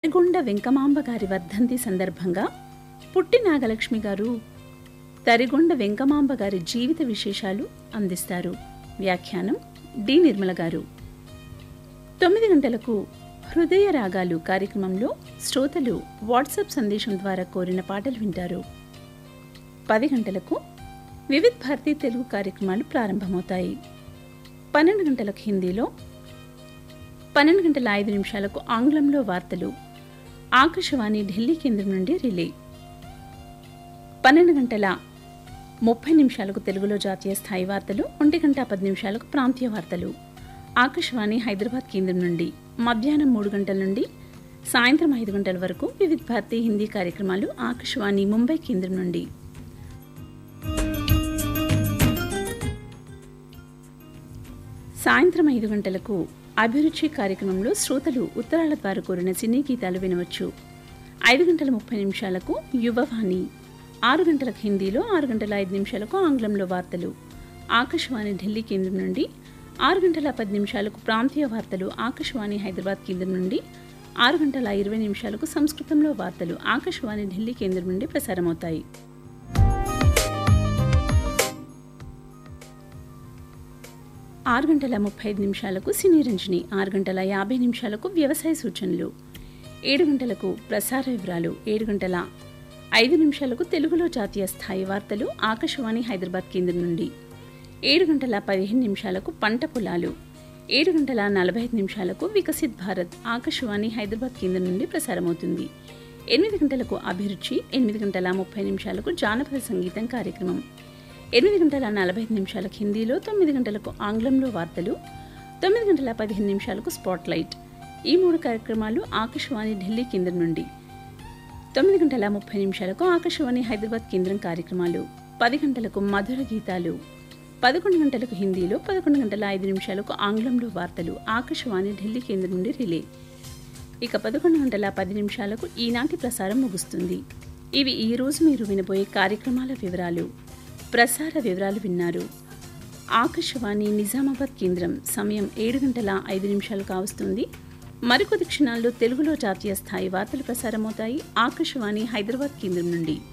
తరిగొండ వెంకమాంబ గారి వర్ధంతి సందర్భంగా పుట్టి నాగలక్ష్మి గారు తరిగొండ వెంకమాంబ గారి జీవిత విశేషాలు అందిస్తారు వ్యాఖ్యానం డి నిర్మల గారు తొమ్మిది గంటలకు హృదయ రాగాలు కార్యక్రమంలో శ్రోతలు వాట్సాప్ సందేశం ద్వారా కోరిన పాటలు వింటారు పది గంటలకు వివిధ్ భారతి తెలుగు కార్యక్రమాలు ప్రారంభమవుతాయి పన్నెండు గంటలకు హిందీలో పన్నెండు గంటల ఐదు నిమిషాలకు ఆంగ్లంలో వార్తలు ఆకాశవాణి ఢిల్లీ కేంద్రం నుండి రిలే పన్నెండు గంటల ముప్పై నిమిషాలకు తెలుగులో జాతీయ స్థాయి వార్తలు ఒంటి గంట పది నిమిషాలకు ప్రాంతీయ వార్తలు ఆకాశవాణి హైదరాబాద్ కేంద్రం నుండి మధ్యాహ్నం మూడు గంటల నుండి సాయంత్రం ఐదు గంటల వరకు వివిధ భారతి హిందీ కార్యక్రమాలు ఆకాశవాణి ముంబై కేంద్రం నుండి సాయంత్రం ఐదు గంటలకు అభిరుచి కార్యక్రమంలో శ్రోతలు ఉత్తరాల ద్వారా కోరిన సినీ గీతాలు వినవచ్చు ఐదు గంటల ముప్పై నిమిషాలకు యువవాణి ఆరు గంటలకు హిందీలో ఆరు గంటల ఐదు నిమిషాలకు ఆంగ్లంలో వార్తలు ఆకాశవాణి ఢిల్లీ కేంద్రం నుండి ఆరు గంటల పది నిమిషాలకు ప్రాంతీయ వార్తలు ఆకాశవాణి హైదరాబాద్ కేంద్రం నుండి ఆరు గంటల ఇరవై నిమిషాలకు సంస్కృతంలో వార్తలు ఆకాశవాణి ఢిల్లీ కేంద్రం నుండి ప్రసారమవుతాయి ఆరు గంటల ముప్పై ఐదు నిమిషాలకు సినీ రంజని ఆరు గంటల యాభై నిమిషాలకు వ్యవసాయ సూచనలు ఏడు గంటలకు ప్రసార వివరాలు ఏడు గంటల ఐదు నిమిషాలకు తెలుగులో జాతీయ స్థాయి వార్తలు ఆకాశవాణి హైదరాబాద్ కేంద్రం నుండి ఏడు గంటల పదిహేను నిమిషాలకు పంట పొలాలు ఏడు గంటల నలభై ఐదు నిమిషాలకు వికసిత్ భారత్ ఆకాశవాణి హైదరాబాద్ కేంద్రం నుండి ప్రసారమవుతుంది ఎనిమిది గంటలకు అభిరుచి ఎనిమిది గంటల ముప్పై నిమిషాలకు జానపద సంగీతం కార్యక్రమం ఎనిమిది గంటల నలభై ఐదు నిమిషాలకు హిందీలో తొమ్మిది గంటలకు ఆంగ్లంలో వార్తలు తొమ్మిది గంటల పదిహేను నిమిషాలకు స్పాట్ లైట్ ఈ మూడు కార్యక్రమాలు ఆకాశవాణి ఢిల్లీ కేంద్రం నుండి తొమ్మిది గంటల ముప్పై నిమిషాలకు ఆకాశవాణి హైదరాబాద్ కేంద్రం కార్యక్రమాలు పది గంటలకు మధుర గీతాలు పదకొండు గంటలకు హిందీలో పదకొండు గంటల ఐదు నిమిషాలకు ఆంగ్లంలో వార్తలు ఆకాశవాణి ఢిల్లీ కేంద్రం నుండి రిలే ఇక పదకొండు గంటల పది నిమిషాలకు ఈనాటి ప్రసారం ముగుస్తుంది ఇవి ఈ రోజు మీరు వినబోయే కార్యక్రమాల వివరాలు ప్రసార వివరాలు విన్నారు ఆకాశవాణి నిజామాబాద్ కేంద్రం సమయం ఏడు గంటల ఐదు నిమిషాలు కావస్తుంది మరికొద్ది క్షణాల్లో తెలుగులో జాతీయ స్థాయి వార్తలు ప్రసారమవుతాయి ఆకాశవాణి హైదరాబాద్ కేంద్రం నుండి